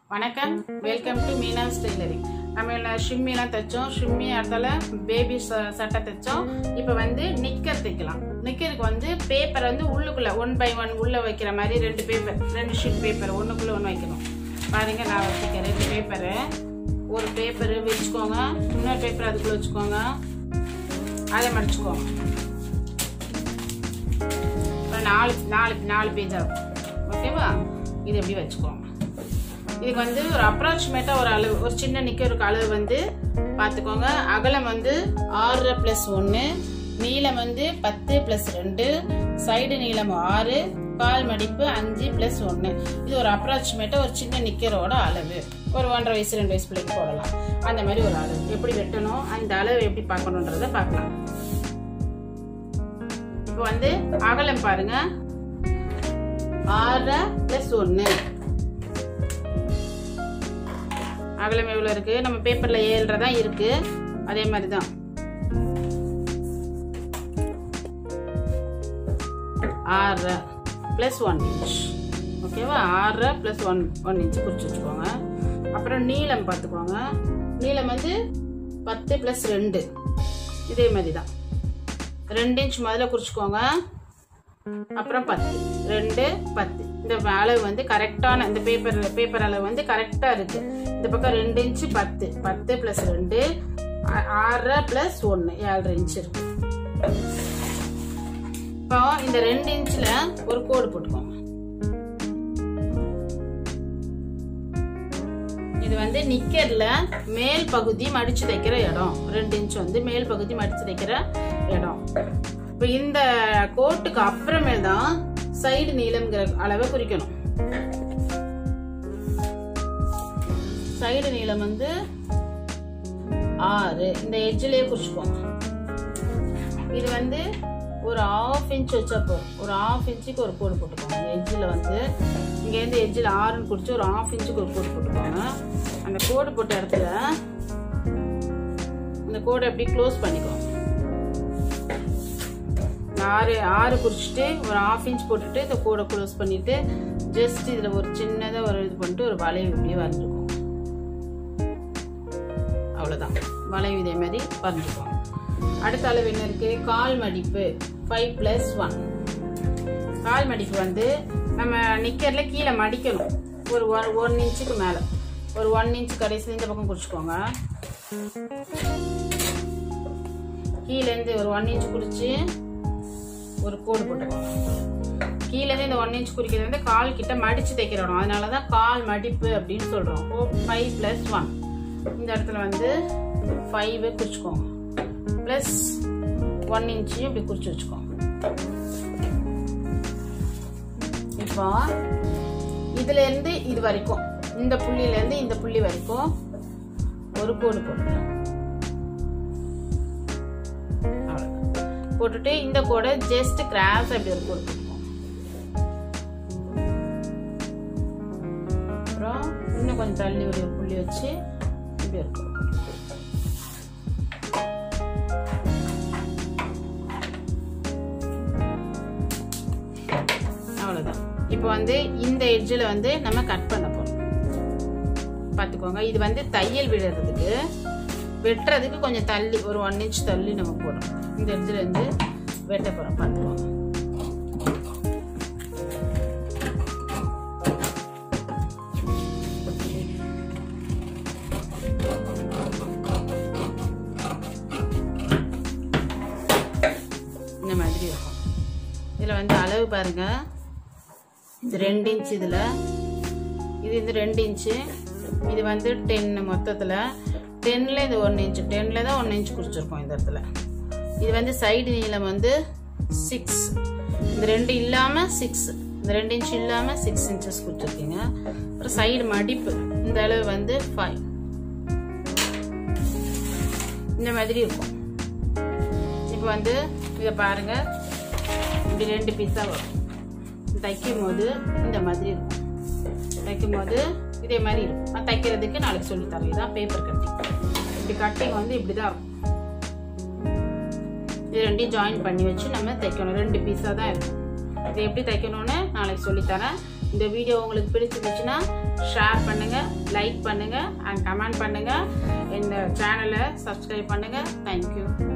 வணக்கம் welcome to Meena's tailoring நம்ம ஷிம்மிலாம் தைச்சோம் shimmy அடுத்தால பேபி சட்டை தைச்சோம் இப்போ வந்து நிக்கர் தைக்கலாம் நிக்கருக்கு வந்து பேப்பர் வந்து உள்ளுக்குள்ள ஒன் பை ஒன் உள்ள வைக்கிற மாதிரி ரெண்டு பேப்பர் ரெண்டு ஷீட் பேப்பர் ஒன்றுக்குள்ள ஒன்று வைக்கணும் பாருங்க நான் வச்சுக்கிறேன் ரெண்டு பேப்பரு ஒரு பேப்பர் வச்சுக்கோங்க இன்னொரு பேப்பர் அதுக்குள்ள வச்சுக்கோங்க அதை மடிச்சுக்கோங்க ஒரு நாலு நாலு நாலு பேஜ் ஆகும் ஓகேவா இது எப்படி வச்சுக்கோங்க இதுக்கு வந்து ஒரு அப்ராக்சிமேட்டாக ஒரு அளவு ஒரு சின்ன நிற்கிறதுக்கு அளவு வந்து பார்த்துக்கோங்க அகலம் வந்து ஆறு ப்ளஸ் ஒன்று நீளம் வந்து பத்து ப்ளஸ் ரெண்டு சைடு நீளம் ஆறு கால் மடிப்பு அஞ்சு ப்ளஸ் ஒன்று இது ஒரு அப்ராக்சிமேட்டாக ஒரு சின்ன நிற்கிறோட அளவு ஒரு ஒன்றரை வயசு ரெண்டு வயசு பிள்ளைக்கு போடலாம் அந்த மாதிரி ஒரு அளவு எப்படி வெட்டணும் அந்த அளவு எப்படி பார்க்கணுன்றத பார்க்கலாம் இப்போ வந்து அகலம் பாருங்க ஆறு பிளஸ் ஒன்று அகலம் எவ்வளோ இருக்கு நம்ம பேப்பர்ல ஏழுரை தான் இருக்கு அதே மாதிரி தான் ஆறு பிளஸ் ஒன் இன்ச் ஓகேவா ஆறு பிளஸ் ஒன் ஒன் இன்ச் குறிச்சு வச்சுக்கோங்க அப்புறம் நீளம் பார்த்துக்கோங்க நீளம் வந்து பத்து பிளஸ் ரெண்டு இதே மாதிரி தான் ரெண்டு இன்ச் முதல்ல குறிச்சுக்கோங்க அப்புறம் பத்து ரெண்டு பத்து இந்த அளவு வந்து கரெக்டான இந்த பேப்பர் பேப்பர் அளவு வந்து கரெக்டா இருக்கு இந்த பக்கம் ரெண்டு இன்ச்சு பத்து பத்து பிளஸ் ரெண்டு ஆறரை பிளஸ் ஒன்று ஏழரை இன்ச் இருக்கு இப்போ இந்த ரெண்டு இன்ச்சில் ஒரு கோடு போட்டுக்கோங்க இது வந்து நிக்கர்ல மேல் பகுதி மடிச்சு தைக்கிற இடம் ரெண்டு இன்ச் வந்து மேல் பகுதி மடிச்சு தைக்கிற இடம் இப்போ இந்த கோட்டுக்கு அப்புறமேல் தான் சைடு நீளம்ங்கிற அளவை குறிக்கணும் சைடு நீளம் வந்து ஆறு இந்த எட்ஜிலேயே குறிச்சுக்கோங்க இது வந்து ஒரு ஆஃப் இன்ச் வச்சா போதும் ஒரு ஆஃப் இன்ச்சுக்கு ஒரு கோடு போட்டுக்கோங்க இந்த எட்ஜில் வந்து இங்கேருந்து எட்ஜில் ஆறுன்னு குறிச்சு ஒரு ஆஃப் இன்ச்சுக்கு ஒரு கோடு போட்டுக்கோங்க அந்த கோடு போட்ட இடத்துல இந்த கோடை எப்படி க்ளோஸ் பண்ணிக்கோங்க ஆறு ஆறு குறிச்சிட்டு ஒரு ஆஃப் இன்ச் போட்டுட்டு இந்த கோடை க்ளோஸ் பண்ணிட்டு ஜஸ்ட் இதில் ஒரு சின்னதாக ஒரு இது பண்ணிட்டு ஒரு வளைவு இப்படியே வரைஞ்சிக்கோங்க அவ்வளோதான் வளைவு இதே மாதிரி வரைஞ்சிக்கோங்க அடுத்த அளவு என்ன இருக்கு கால் மடிப்பு ஃபைவ் பிளஸ் ஒன் கால் மடிப்பு வந்து நம்ம நிக்கர்ல கீழே மடிக்கணும் ஒரு ஒன் ஒன் இன்ச்சுக்கு மேலே ஒரு ஒன் இன்ச் கடைசியில் இந்த பக்கம் குறிச்சிக்கோங்க கீழேருந்து ஒரு ஒன் இன்ச் குறிச்சு ஒரு கோடு போட்டுக்கோங்க கீழே இந்த ஒன் இன்ச் குறிக்கிறது வந்து கால் கிட்ட மடிச்சு தைக்கிறோம் அதனால தான் கால் மடிப்பு அப்படின்னு சொல்றோம் ஓ ஃபைவ் பிளஸ் ஒன் இந்த இடத்துல வந்து ஃபைவ் குறிச்சுக்கோங்க பிளஸ் ஒன் இன்ச்சையும் இப்படி குறிச்சு வச்சுக்கோங்க இப்போ இதுல இருந்து இது வரைக்கும் இந்த புள்ளியில இருந்து இந்த புள்ளி வரைக்கும் ஒரு கோடு போடுறேன் போட்டுட்டு இந்த கோடை ஜஸ்ட் கிராஸ் அப்படி ஒரு கோடு போட்டுக்கோங்க அப்புறம் இன்னும் கொஞ்சம் தள்ளி ஒரு புள்ளி வச்சு இப்படி ஒரு கோடு அவ்வளோதான் இப்போ வந்து இந்த எட்ஜில் வந்து நம்ம கட் பண்ண போகிறோம் பார்த்துக்கோங்க இது வந்து தையல் விடுறதுக்கு வெட்டுறதுக்கு கொஞ்சம் தள்ளி ஒரு ஒன் இன்ச் தள்ளி நம்ம போடுறோம் இந்த இடத்துல இருந்து வெட்ட போகிறோம் பார்த்துக்கோங்க இந்த மாதிரி இருக்கும் இதில் வந்து அளவு பாருங்க இது ரெண்டு இன்ச் இதில் இது இந்த ரெண்டு இன்ச்சு இது வந்து டென் மொத்தத்தில் டென்னில் இது ஒன் இன்ச்சு டென்னில் தான் ஒன் இன்ச் குறிச்சிருக்கோம் இந்த இடத்துல இது வந்து சைடு நீளம் வந்து சிக்ஸ் இந்த ரெண்டு இல்லாமல் சிக்ஸ் இந்த ரெண்டு இன்ச் இல்லாமல் சிக்ஸ் இன்ச்சஸ் கொடுத்துருக்கீங்க அப்புறம் சைடு மடிப்பு இந்த அளவு வந்து ஃபைவ் இந்த மாதிரி இருக்கும் இப்போ வந்து இதை பாருங்க இப்படி ரெண்டு பீஸாக வரும் தைக்கும் போது இந்த மாதிரி இருக்கும் தைக்கும் போது இதே மாதிரி இருக்கும் நான் தைக்கிறதுக்கு நாளைக்கு சொல்லித்தரேன் இதான் பேப்பர் கட்டிங் இப்படி கட்டிங் வந்து இப்படி தான் இருக்கும் இது ரெண்டையும் ஜாயின் பண்ணி வச்சு நம்ம தைக்கணும் ரெண்டு பீஸாக தான் இருக்கும் இது எப்படி தைக்கணும்னு நாளைக்கு சொல்லித்தரேன் இந்த வீடியோ உங்களுக்கு பிடிச்சிருந்துச்சுன்னா ஷேர் பண்ணுங்க லைக் பண்ணுங்க அண்ட் கமெண்ட் பண்ணுங்க இந்த சேனலை சப்ஸ்கிரைப் பண்ணுங்க தேங்க்யூ